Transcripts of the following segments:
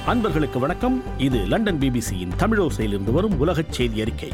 அன்பர்களுக்கு வணக்கம் இது லண்டன் பிபிசியின் தமிழோசையிலிருந்து வரும் உலகச் செய்தி அறிக்கை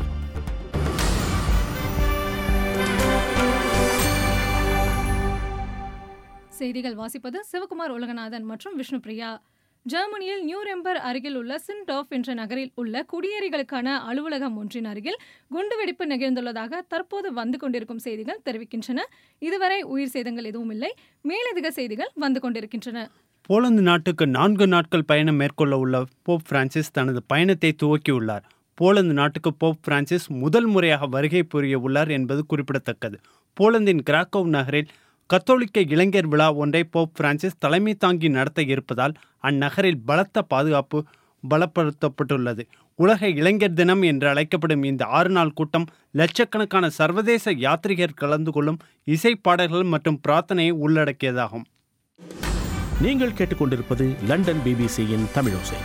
செய்திகள் வாசிப்பது சிவகுமார் உலகநாதன் மற்றும் விஷ்ணுபிரியா ஜெர்மனியில் நியூரெம்பர் அருகில் உள்ள சின்டாஃப் என்ற நகரில் உள்ள குடியேறிகளுக்கான அலுவலகம் ஒன்றின் அருகில் குண்டுவெடிப்பு நிகழ்ந்துள்ளதாக தற்போது வந்து கொண்டிருக்கும் செய்திகள் தெரிவிக்கின்றன இதுவரை உயிர் சேதங்கள் எதுவும் இல்லை மேலதிக செய்திகள் வந்து கொண்டிருக்கின்றன போலந்து நாட்டுக்கு நான்கு நாட்கள் பயணம் மேற்கொள்ள உள்ள போப் பிரான்சிஸ் தனது பயணத்தை துவக்கியுள்ளார் போலந்து நாட்டுக்கு போப் பிரான்சிஸ் முதல் முறையாக வருகை புரிய உள்ளார் என்பது குறிப்பிடத்தக்கது போலந்தின் கிராக்கோவ் நகரில் கத்தோலிக்க இளைஞர் விழா ஒன்றை போப் பிரான்சிஸ் தலைமை தாங்கி நடத்த இருப்பதால் அந்நகரில் பலத்த பாதுகாப்பு பலப்படுத்தப்பட்டுள்ளது உலக இளைஞர் தினம் என்று அழைக்கப்படும் இந்த ஆறு நாள் கூட்டம் லட்சக்கணக்கான சர்வதேச யாத்ரிகர் கலந்து கொள்ளும் இசை பாடல்கள் மற்றும் பிரார்த்தனையை உள்ளடக்கியதாகும் நீங்கள் கேட்டுக்கொண்டிருப்பது லண்டன் பிபிசியின் தமிழோசை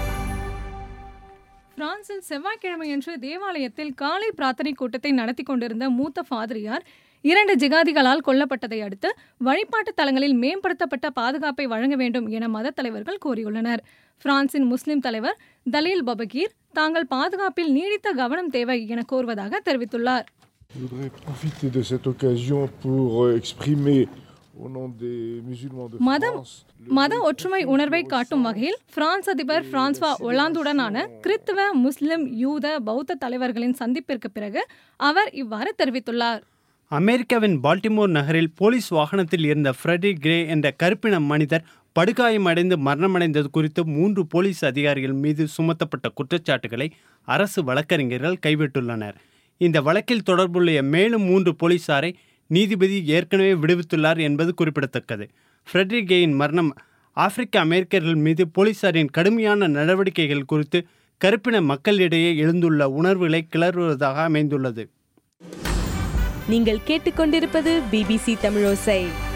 பிரான்சில் செவ்வாய்க்கிழமையன்று தேவாலயத்தில் காலை பிரார்த்தனை கூட்டத்தை நடத்தி கொண்டிருந்த மூத்த ஃபாதிரியார் இரண்டு ஜிகாதிகளால் கொல்லப்பட்டதை அடுத்து வழிபாட்டு தலங்களில் மேம்படுத்தப்பட்ட பாதுகாப்பை வழங்க வேண்டும் என மத தலைவர்கள் கோரியுள்ளனர் பிரான்சின் முஸ்லிம் தலைவர் தலீல் பபகீர் தாங்கள் பாதுகாப்பில் நீடித்த கவனம் தேவை என கோருவதாக தெரிவித்துள்ளார் Je voudrais profiter de cette occasion pour euh, exprimer au nom des musulmans de மதம் France le மத deuil ஒற்றுமை profond உணர்வை qu'ils காட்டும் ressentent வகையில் பிரான்ஸ் அதிபர் பிரான்ஸ்வா ஒலாந்துடனான கிறித்துவ முஸ்லிம் யூத பௌத்த தலைவர்களின் சந்திப்பிற்கு பிறகு அவர் இவ்வாறு தெரிவித்துள்ளார் அமெரிக்காவின் பால்டிமோர் நகரில் போலீஸ் வாகனத்தில் இருந்த ஃப்ரெடி கிரே என்ற கருப்பின மனிதர் படுகாயமடைந்து மரணமடைந்தது குறித்து மூன்று போலீஸ் அதிகாரிகள் மீது சுமத்தப்பட்ட குற்றச்சாட்டுகளை அரசு வழக்கறிஞர்கள் கைவிட்டுள்ளனர் இந்த வழக்கில் தொடர்புடைய மேலும் மூன்று போலீசாரை நீதிபதி ஏற்கனவே விடுவித்துள்ளார் என்பது குறிப்பிடத்தக்கது ஃப்ரெட்ரி கேயின் மரணம் ஆப்பிரிக்க அமெரிக்கர்கள் மீது போலீசாரின் கடுமையான நடவடிக்கைகள் குறித்து கருப்பின மக்களிடையே எழுந்துள்ள உணர்வுகளை கிளறுவதாக அமைந்துள்ளது நீங்கள் கேட்டுக்கொண்டிருப்பது பிபிசி தமிழோசை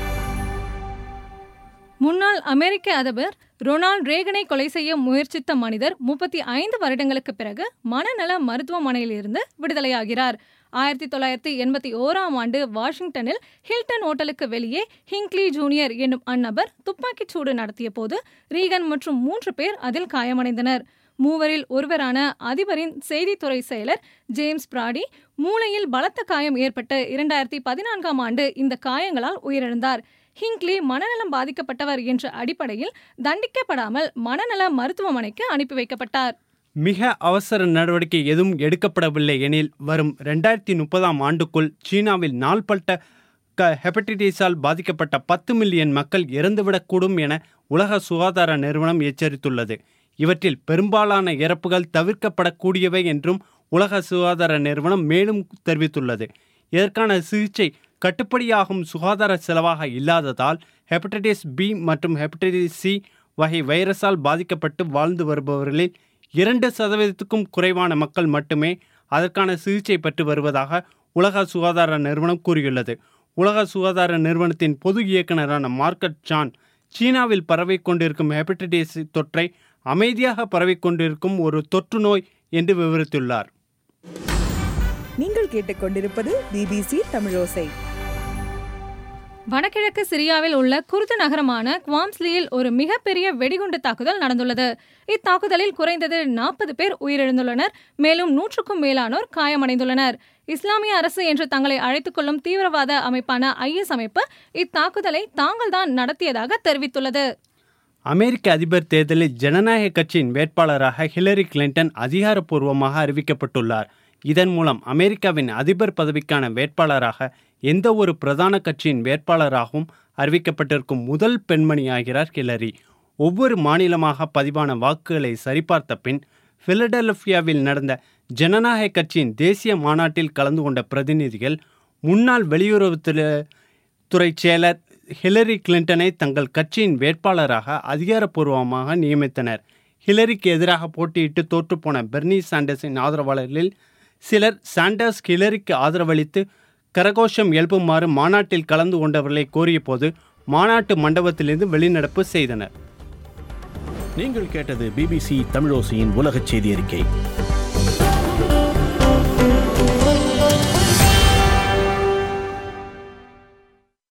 முன்னாள் அமெரிக்க அதிபர் ரொனால்ட் ரேகனை கொலை செய்ய முயற்சித்த மனிதர் முப்பத்தி ஐந்து வருடங்களுக்கு பிறகு மனநல மருத்துவமனையிலிருந்து விடுதலையாகிறார் ஆயிரத்தி தொள்ளாயிரத்தி எண்பத்தி ஓராம் ஆண்டு வாஷிங்டனில் ஹில்டன் ஓட்டலுக்கு வெளியே ஹிங்க்லி ஜூனியர் என்னும் அந்நபர் துப்பாக்கிச் சூடு நடத்திய போது ரீகன் மற்றும் மூன்று பேர் அதில் காயமடைந்தனர் மூவரில் ஒருவரான அதிபரின் செய்தித்துறை செயலர் ஜேம்ஸ் பிராடி மூளையில் பலத்த காயம் ஏற்பட்டு இரண்டாயிரத்தி பதினான்காம் ஆண்டு இந்த காயங்களால் உயிரிழந்தார் ஹிங்க்லி மனநலம் பாதிக்கப்பட்டவர் என்ற அடிப்படையில் தண்டிக்கப்படாமல் மனநல மருத்துவமனைக்கு அனுப்பி வைக்கப்பட்டார் மிக அவசர நடவடிக்கை எதுவும் எடுக்கப்படவில்லை எனில் வரும் ரெண்டாயிரத்தி முப்பதாம் ஆண்டுக்குள் சீனாவில் நாள்பட்ட க ஹெப்படைட்டிஸால் பாதிக்கப்பட்ட பத்து மில்லியன் மக்கள் இறந்துவிடக்கூடும் என உலக சுகாதார நிறுவனம் எச்சரித்துள்ளது இவற்றில் பெரும்பாலான இறப்புகள் தவிர்க்கப்படக்கூடியவை என்றும் உலக சுகாதார நிறுவனம் மேலும் தெரிவித்துள்ளது இதற்கான சிகிச்சை கட்டுப்படியாகும் சுகாதார செலவாக இல்லாததால் ஹெப்படைட்டிஸ் பி மற்றும் ஹெப்படைட்டிஸ் சி வகை வைரஸால் பாதிக்கப்பட்டு வாழ்ந்து வருபவர்களில் இரண்டு சதவீதத்துக்கும் குறைவான மக்கள் மட்டுமே அதற்கான சிகிச்சை பெற்று வருவதாக உலக சுகாதார நிறுவனம் கூறியுள்ளது உலக சுகாதார நிறுவனத்தின் பொது இயக்குநரான மார்க்கட் ஜான் சீனாவில் பரவிக் கொண்டிருக்கும் ஹெப்படைட்டிஸ் தொற்றை அமைதியாக பரவிக் கொண்டிருக்கும் ஒரு தொற்று நோய் என்று விவரித்துள்ளார் நீங்கள் கேட்டுக்கொண்டிருப்பது பிபிசி தமிழோசை வடகிழக்கு சிரியாவில் உள்ள குர்து நகரமான குவாம்ஸ்லியில் ஒரு மிகப்பெரிய வெடிகுண்டு தாக்குதல் நடந்துள்ளது இத்தாக்குதலில் குறைந்தது நாற்பது பேர் உயிரிழந்துள்ளனர் மேலும் நூற்றுக்கும் மேலானோர் காயமடைந்துள்ளனர் இஸ்லாமிய அரசு என்று தங்களை அழைத்துக் கொள்ளும் தீவிரவாத அமைப்பான ஐஎஸ் அமைப்பு இத்தாக்குதலை தாங்கள்தான் நடத்தியதாக தெரிவித்துள்ளது அமெரிக்க அதிபர் தேர்தலில் ஜனநாயக கட்சியின் வேட்பாளராக ஹிலரி கிளின்டன் அதிகாரப்பூர்வமாக அறிவிக்கப்பட்டுள்ளார் இதன் மூலம் அமெரிக்காவின் அதிபர் பதவிக்கான வேட்பாளராக எந்த ஒரு பிரதான கட்சியின் வேட்பாளராகவும் அறிவிக்கப்பட்டிருக்கும் முதல் பெண்மணியாகிறார் ஹிலரி ஒவ்வொரு மாநிலமாக பதிவான வாக்குகளை சரிபார்த்த பின் பிலடெல்பியாவில் நடந்த ஜனநாயக கட்சியின் தேசிய மாநாட்டில் கலந்து கொண்ட பிரதிநிதிகள் முன்னாள் வெளியுறவுத்துறை துறை செயலர் ஹிலரி கிளின்டனை தங்கள் கட்சியின் வேட்பாளராக அதிகாரப்பூர்வமாக நியமித்தனர் ஹிலரிக்கு எதிராக போட்டியிட்டு தோற்றுப்போன பெர்னி சாண்டர்ஸின் ஆதரவாளர்களில் சிலர் சாண்டர்ஸ் ஹிலரிக்கு ஆதரவளித்து கரகோஷம் எழுப்புமாறு மாநாட்டில் கலந்து கொண்டவர்களை கோரியபோது மாநாட்டு மண்டபத்திலிருந்து வெளிநடப்பு செய்தனர் நீங்கள் கேட்டது பிபிசி தமிழோசையின் உலகச் செய்தி அறிக்கை